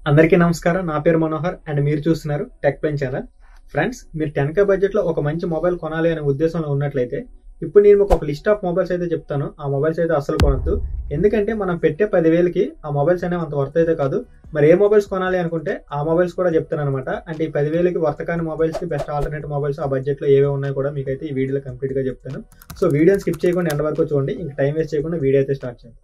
అందరికీ నమస్కారం నా పేరు మనోహర్ అండ్ మీరు చూస్తున్నారు టెక్ పెన్ ఛానల్ ఫ్రెండ్స్ మీరు టెన్ కే బడ్జెట్ లో ఒక మంచి మొబైల్ కొనాలి అనే ఉద్దేశంలో ఉన్నట్లయితే ఇప్పుడు నేను మీకు ఒక లిస్ట్ ఆఫ్ మొబైల్స్ అయితే చెప్తాను ఆ మొబైల్స్ అయితే అసలు కొనద్దు ఎందుకంటే మనం పెట్టే పదివేలకి ఆ మొబైల్స్ అనేవి అంత వర్త్ అయితే కాదు మరి ఏ మొబైల్స్ కొనాలి అనుకుంటే ఆ మొబైల్స్ కూడా చెప్తాను అనమాట అంటే ఈ పదివేలకి వర్త కాని మొబైల్స్ కి బెస్ట్ ఆల్టర్నేట్ మొబైల్స్ ఆ బడ్జెట్ లో ఏవే ఉన్నాయో కూడా మీకు అయితే ఈ వీడియోలో కంప్లీట్ గా చెప్తాను సో వీడియోని స్కిప్ చేయకుండా ఎండ్ వరకు చూడండి ఇంకా టైం వేస్ట్ చేయకుండా వీడియో అయితే స్టార్ట్ చేయండి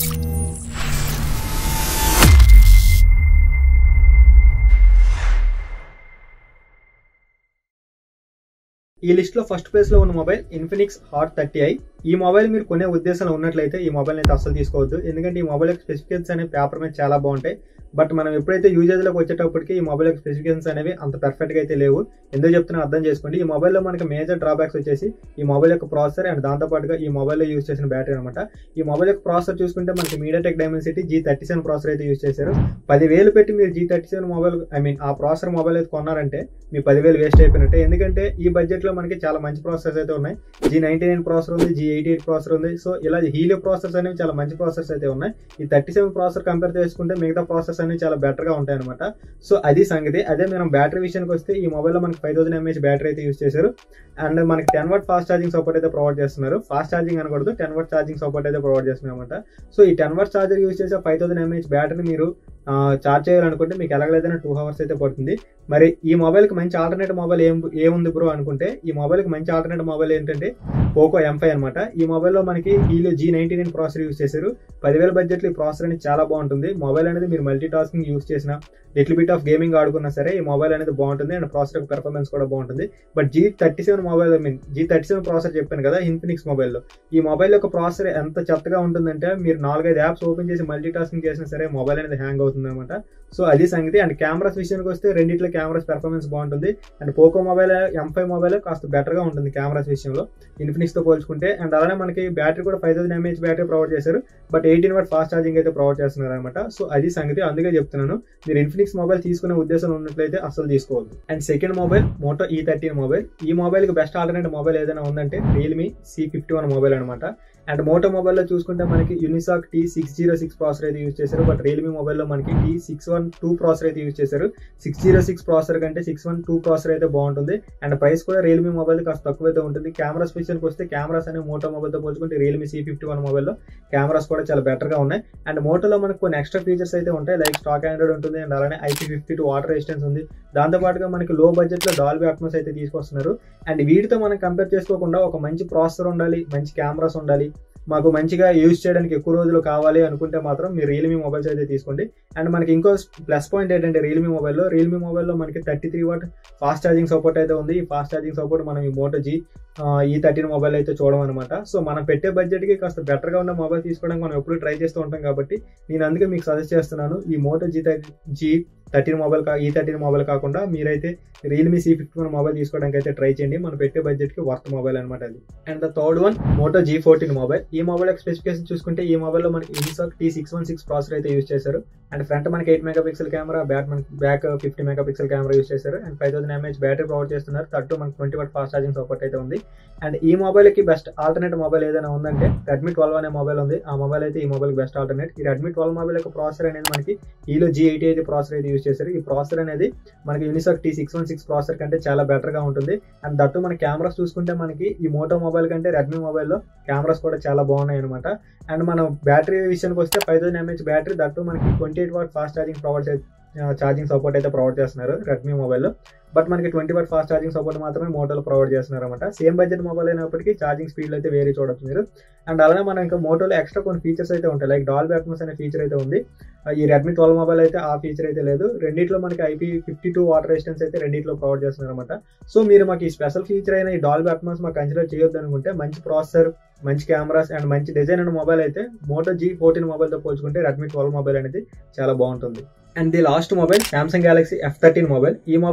ఈ లిస్ట్ లో ఫస్ట్ ప్లేస్ లో ఉన్న mobile Infinix hot thirty I ఈ మొబైల్ మీరు కొనే ఉద్దేశంలో ఉన్నట్లయితే ఈ మొబైల్ అయితే అస్సలు తీసుకోవద్దు ఎందుకంటే ఈ మొబైల్ యొక్క స్పెసిఫికేషన్స్ అనేవి పేపర్ మీద చాలా బాగుంటాయి బట్ మనం ఎప్పుడైతే యూజేజ్ లోకి వచ్చేటప్పటికి ఈ మొబైల్ యొక్క స్పెసిఫికేషన్స్ అనేవి అంత పర్ఫెక్ట్ గా అయితే లేవు ఎందుకు చెప్తున్నా అర్థం చేసుకోండి ఈ మొబైల్లో మనకి మేజర్ డ్రాబ్యాక్స్ వచ్చేసి ఈ మొబైల్ యొక్క ప్రాసెసర్ అండ్ దాంతో పాటుగా ఈ మొబైల్లో యూజ్ చేసిన బ్యాటరీ అనమాట ఈ మొబైల్ యొక్క ప్రాసెసర్ చూసుకుంటే మనకి MediaTek Dimensity G thirty seven processor అయితే యూజ్ చేశారు పదివేలు పెట్టి మీరు G thirty seven mobile I mean ఆ ప్రాసెసర్ మొబైల్ అయితే కొన్నారంటే మీ పదివేలు వేస్ట్ అయిపోయినట్టే ఎందుకంటే ఈ బడ్జెట్ లో మనకి చాలా మంచి ప్రాసెసర్స్ అయితే ఉన్నాయి జీ నైన్టీ నైన్ ప్రాసెసర్ ఉంది జీ ఎయిటీ ఎయిట్ ప్రాసెసర్ ఉంది సో ఇలా హీలియో ప్రాసెసర్స్ అనేవి చాలా మంచి ప్రాసెసర్స్ అయితే ఉన్నాయి ఈ థర్టీ సెవెన్ ప్రాసెసర్ కంపేర్ చేసుకుంటే మిగతా ప్రాసెసర్స్ అనేవి చాలా బెటర్ గా ఉంటాయి అనమాట సో అది సంగతి అదే మనం బ్యాటరీ విషయానికి వస్తే ఈ మొబైల్ లో మనకి ఫైవ్ థౌసండ్ ఎంఏహెచ్ బ్యాటరీ అయితే యూస్ చేశారు అండ్ మనకి ten watt fast charging support అయితే ప్రొవైడ్ చేస్తున్నారు ఫాస్ట్ ఛార్జింగ్ అనకూడదు టెన్ వాట్ ఛార్జింగ్ సపోర్ట్ అయితే ప్రొవైడ్ చేస్తున్నారు అనమాట సో ఈ టెన్ వాట్ ఛార్జర్ యూస్ చేసే ఫైవ్ థౌసండ్ ఎంఏహెచ్ బ్యాటరీ మీరు చార్జ్ చేయాలనుకుంటే మీకు ఎలాగైతే టూ అవర్స్ అయితే పడుతుంది మరి ఈ మొబైల్ కి మంచి ఆల్టర్నేట్ మొబైల్ ఏం ఏముంది బ్రో అనుకుంటే ఈ మొబైల్ కి మంచి ఆల్టర్నేట్ మొబైల్ ఏంటంటే పోకో ఎం ఫైవ్ అనమాట ఈ మొబైల్లో మనకి Helio G ninety nine processor use చేశారు పదివేల బడ్జెట్లో ఈ ప్రాసెసర్ అనేది చాలా బాగుంటుంది మొబైల్ అనేది మీరు మల్టీ టాస్కింగ్ యూస్ చేసిన లిటిల్ బిట్ ఆఫ్ గేమింగ్ ఆడుకున్నా సరే ఈ మొబైల్ అనేది బాగుంటుంది అండ్ ప్రాసెసర్ పెర్ఫార్మెన్స్ కూడా బాగుంటుంది but G thirty seven mobile I mean G thirty seven processor చెప్పాను కదా ఇన్ఫినిక్స్ మొబైల్లో ఈ మొబైల్ యొక్క ప్రాసెసర్ ఎంత చెత్తగా ఉంటుందంటే మీరు నాలుగైదు యాప్స్ ఓపెన్ చేసి మల్టీ టాస్కింగ్ చేసినా సరే మొబైల్ అనేది హ్యాంగ్ అవుతుంది అనమాట సో అది సంగతి అండ్ కెమెరాస్ విషయానికి వస్తే రెండిట్లో కెమెరాస్ పెర్ఫార్మెన్స్ బాగుంటుంది and Poco mobile M five mobile కాస్త బెటర్ గా ఉంటుంది కెమెరాస్ విషయంలో ఇన్ఫినిక్స్ తో పోల్చుకుంటే అండ్ అలానే మనకి బ్యాటరీ కూడా five thousand mAh battery provide చేశారు but eighteen watt fast charging అయితే ప్రొవైడ్ చేస్తున్నారు అనమాట సో అది సంగతి అందుకే చెప్తున్నాను మీరు ఇన్ఫినిక్స్ మొబైల్ తీసుకునే ఉద్దేశం ఉన్నట్లయితే అసలు తీసుకోవద్దు and second mobile Moto E thirteen mobile ఈ మొబైల్ కి బెస్ట్ ఆల్టర్నేట్ మొబైల్ ఏదైనా ఉందంటే Realme C fifty one mobile అనమాట అండ్ మోటో మొబైల్లో చూసుకుంటే మనకి Unisoc T six zero six processor అయితే యూజ్ చేశారు బట్ రియల్మీ మొబైల్లో మనకి T six one two processor అయితే యూజ్ చేశారు సిక్స్ జీరో సిక్స్ ప్రాసెసర్ కంటే సిక్స్ వన్ టూ ప్రాసెసర్ అయితే బాగుంటుంది అండ్ ప్రైస్ కూడా రియల్మీ మొబైల్ కాస్త తక్కువ అయితే ఉంటుంది కెమెరాస్ విషయానికి వస్తే కెమెరాస్ అనే మోటో మొబైల్తో పోల్చుకుంటే రియల్మీ సి ఫిఫ్టీ వన్ మొబైల్లో కెమెరాస్ కూడా చాలా బెటర్గా ఉన్నాయి అండ్ మోటోలో మనకు కొన్ని ఎక్స్ట్రా ఫీచర్స్ అయితే ఉంటాయి లైక్ స్టాక్ ఆండ్రాయిడ్ ఉంటుంది అండ్ అలానే IP fifty two water resistance ఉంది దాంతోపాటుగా మనకి లో బడ్జెట్లో డాల్బీ అట్మోస్ అయితే తీసుకొస్తున్నారు అండ్ వీటితో మనం కంపేర్ చేసుకోకుండా ఒక మంచి ప్రాసెసర్ ఉండాలి మంచి కెమెరాస్ ఉండాలి మాకు మంచిగా యూజ్ చేయడానికి ఎక్కువ రోజులు కావాలి అనుకుంటే మాత్రం మీరు రియల్మీ మొబైల్స్ అయితే తీసుకోండి అండ్ మనకి ఇంకో ప్లస్ పాయింట్ ఏంటంటే రియల్మీ మొబైల్లో రియల్మీ మొబైల్లో మనకి thirty three watt fast charging support అయితే ఉంది ఈ ఫాస్ట్ ఛార్జింగ్ సపోర్ట్ మనం ఈ Moto G E thirteen mobile అయితే చూడడం అనమాట సో మనం పెట్టే బడ్జెట్కి కాస్త బెటర్గా ఉన్న మొబైల్ తీసుకోవడానికి మనం ఎప్పుడు ట్రై చేస్తూ ఉంటాం కాబట్టి నేను అందుకే మీకు సజెస్ట్ చేస్తున్నాను ఈ Moto G G thirteen mobile కా ఈ థర్టీన్ మొబైల్ కాకుండా మీరైతే Realme C fifty one mobile తీసుకోవడానికి అయితే ట్రై చేయండి మనం పెట్టే బడ్జెట్కి వర్త్ మొబైల్ అనమాట అది and the third one Moto G fourteen mobile ఈ మొబైల్ యొక్క స్పెసిఫికేషన్ చూసుకుంటే ఈ మొబైల్లో మనకి Unisoc T six one six processor అయితే యూస్ చేశారు అండ్ ఫ్రంట్ మనకి eight megapixel camera back మనకి back fifty megapixel camera use చేశారు and five thousand mAh battery provide చేస్తున్నారు థర్డ్ మనకి twenty watt fast charging support అయితే ఉంది and ఈ మొబైల్కి బెస్ట్ ఆల్టర్నేట్ మొబైల్ ఏదైనా ఉందంటే రెడ్మీ ట్వెల్వ్ అనే మొబైల్ ఉంది ఆ మొబైల్ అయితే ఈ మొబైల్ బెస్ట్ ఆల్టర్నేట్ ఈ రెడ్మీ ట్వెల్వ్ మొబైల్ యొక్క ప్రాసెసర్ అనేది మనకి ఈలో జీ ఎయిటీ అయితే ప్రాసెసర్ అయితే యూస్ చేశారు ఈ ప్రాసెసర్ అనేది మనకి Unisoc T six one six processor కంటే చాలా బెటర్ గా ఉంటుంది అండ్ దట్టు మన కెమెరాస్ చూసుకుంటే మనకి ఈ మోటో మొబైల్ కంటే రెడ్మీ మొబైల్లో కెమెరాస్ కూడా చాలా బాగున్నాయి అనమాట అండ్ మనం బ్యాటరీ విషయానికి వస్తే five thousand mAh battery that మనకి twenty eight watt fast charging provide charging support అయితే ప్రొవైడ్ చేస్తున్నారు రెడ్మీ మొబైల్లో బట్ మనకి twenty watt fast charging support మాత్రమే మోటోలో ప్రొవైడ్ చేస్తున్నారు అనమాట సేమ్ బడ్జెట్ మొబైల్ అయినప్పటికీ ఛార్జింగ్ స్పీడ్ అయితే వేరే చూడొచ్చు మీరు అండ్ అలానే మనం ఇంకా మోటోలో ఎక్స్ట్రా కొన్ని ఫీచర్స్ అయితే ఉంటాయి లైక్ డాల్ బ్యాట్మస్ అనే ఫీచర్ అయితే ఉంది ఈ రెడ్మీ ట్వెల్వ్ మొబైల్ అయితే ఆ ఫీచర్ అయితే లేదు రెండిట్లో మనకి IP fifty two water resistance అయితే రెండిట్లో ప్రొవైడ్ చేస్తున్నారు అనమాట సో మీరు మాకు ఈ స్పెషల్ ఫీచర్ అయిన ఈ డాల్ బ్యాట్మస్ మాకు కన్సిడర్ చేయొద్దు అనుకుంటే మంచి ప్రాసెసర్ మంచి కెమెరాస్ అండ్ మంచి డిజైన్ అయిన మొబైల్ అయితే మోటో జీ ఫోర్టీన్ మొబైల్తో పోల్చుకుంటే రెడ్మీ ట్వెల్వ్ మొబైల్ అనేది చాలా బాగుంటుంది and the last mobile Samsung Galaxy F thirteen mobile ఈ మొబైల్లో మనకి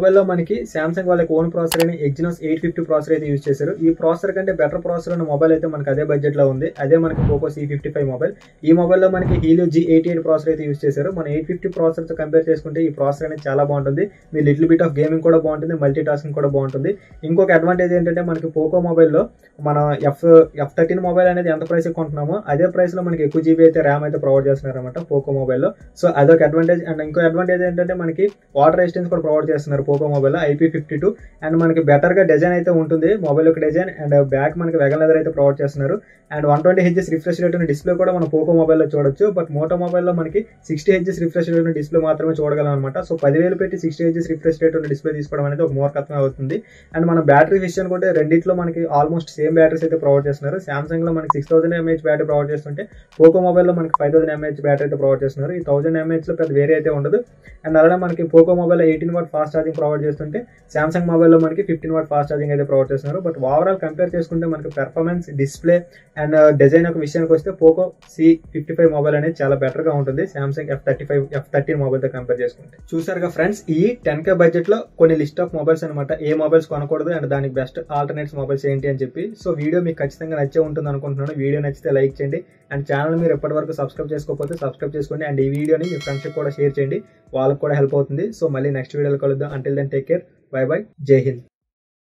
మనకి సామ్సంగ్ వాళ్ళకి ఓన్ ప్రాసెసర్ అని ఎగ్జినోస్ ఎయిట్ ఫిఫ్టీ ప్రాసెసర్ అయితే యూజ్ చేశారు ఈ ప్రాసెసర్ కంటే బెటర్ ప్రాసెసర్ ఉన్న మొబైల్ అయితే మనకి అదే బడ్జెట్ లో ఉంది అదే మనకి Poco C fifty five mobile ఈ మొబైల్ లో మనకి Helio G eighty eight processor అయితే యూజ్ చేశారు మన ఎయిట్ ఫిఫ్టీ ప్రాసెసర్ తో కంపేర్ చేసుకుంటే ఈ ప్రాసెసర్ అనేది చాలా బాగుంటుంది మీ లిటిల్ బిట్ ఆఫ్ గేమింగ్ కూడా బాగుంటుంది మల్టీ టాస్కింగ్ కూడా బాగుంటుంది ఇంకొక అడ్వాంటేజ్ ఏంటంటే మనకి పోకో మొబైల్లో మన ఎఫ్ ఎఫ్ థర్టీన్ మొబైల్ అనేది ఎంత ప్రైస్ కొంటున్నామో అదే ప్రైస్ లో మనకి ఎక్కువ జీబీ అయితే ర్యామ్ అయితే ప్రొవైడ్ చేస్తున్నారు అనమాట పోకో మొబైల్లో సో అదొక అడ్వాంటేజ్ అండ్ ఇంకో అడ్వాంటేజ్ ఏంటంటే మనకి వాటర్ రెసిస్టెన్స్ కూడా ప్రొవైడ్ చేస్తున్నారు పోకో మొబైల్లో ఐపీ ఫిఫ్టీ టూ అండ్ మనకి బెటర్ గా డిజైన్ అయితే ఉంటుంది మొబైల్ యొక్క డిజైన్ అండ్ బ్యాక్ మనకి వెగన్ లెదర్ అయితే ప్రొవైడ్ చేస్తున్నారు అండ్ వన్ ట్వంటీ హెచ్ఎస్ రిఫ్రెష్ రేట్ ఉన్న డిస్ప్లే కూడా మన పోకో మొబైల్లో చూడొచ్చు బట్ మోటో మొబైల్లో మనకి సిక్స్టీ హెచ్ఎస్ రిఫ్రెష్ రేట్ ఉన్న డిస్ప్లే మాత్రమే చూడగలం అనమాట సో పదివేలు పెట్టి సిక్స్టీ హెచ్ఎస్ రిఫ్రెష్ రేట్ ఉన్న డిస్ప్లే తీసుకోవడం అనేది ఒక మూర్ఖత్వం అవుతుంది అండ్ మన బ్యాటరీ విషయానికి కూడా రెండిట్లో మనకి ఆల్మోస్ట్ సేమ్ బ్యాటరీస్ అయితే ప్రొవైడ్ చేస్తున్నారు సామ్సంగ్ లో మనకి six thousand mAh battery provide చేస్తుంటే పోకో మొబైల్లో మనకి ఫైవ్ థౌసండ్ ఎంఏహెచ్ బ్యాటరీ అయితే ప్రొవైడ్ చేస్తున్నారు ఈ థౌసండ్ ఎంఏహెచ్ లో పెద్ద వేరే అయితే ఉండదు అండ్ అలానే మనకి Poco mobile eighteen watt fast charging provide చేస్తుంటే సామ్సంగ్ మొబైల్లో మనకి ఫిఫ్టీన్ వాట్ ఫాస్ట్ ఛార్జింగ్ అయితే ప్రొవైడ్ చేస్తున్నారు బట్ ఓవరాల్ కంపేర్ చేసుకుంటే మనకి పెర్ఫార్మెన్స్ డిస్ప్లే అండ్ డిజైన్ యొక్క విషయానికి వస్తే Poco C fifty five mobile అనేది చాలా బెటర్ గా ఉంటుంది Samsung F thirty five F thirteen mobile తో కంపేర్ చేసుకుంటే చూసారుగా ఫ్రెండ్స్ ఈ టెన్ కే బడ్జెట్ లో కొన్ని లిస్ట్ ఆఫ్ మొబైల్స్ అనమాట ఏ మొబైల్స్ కొనకూడదు అండ్ దానికి బెస్ట్ ఆల్టర్నేట్స్ మొబైల్స్ ఏంటి అని చెప్పి సో వీడియో మీకు ఖచ్చితంగా నచ్చే ఉంటుంది అనుకుంటున్నాను వీడియో నచ్చితే లైక్ చేయండి అండ్ ఛానల్ మీరు ఎప్పటి వరకు సబ్స్క్రైబ్ చేసుకోకపోతే సబ్స్క్రైబ్ చేసుకోండి అండ్ ఈ వీడియోని మీ ఫ్రెండ్స్కి కూడా షేర్ చేయండి వాళ్ళకి కూడా హెల్ప్ అవుతుంది సో మళ్ళీ నెక్స్ట్ వీడియోలో కలుద్దాం until then take care bye bye జై హింద్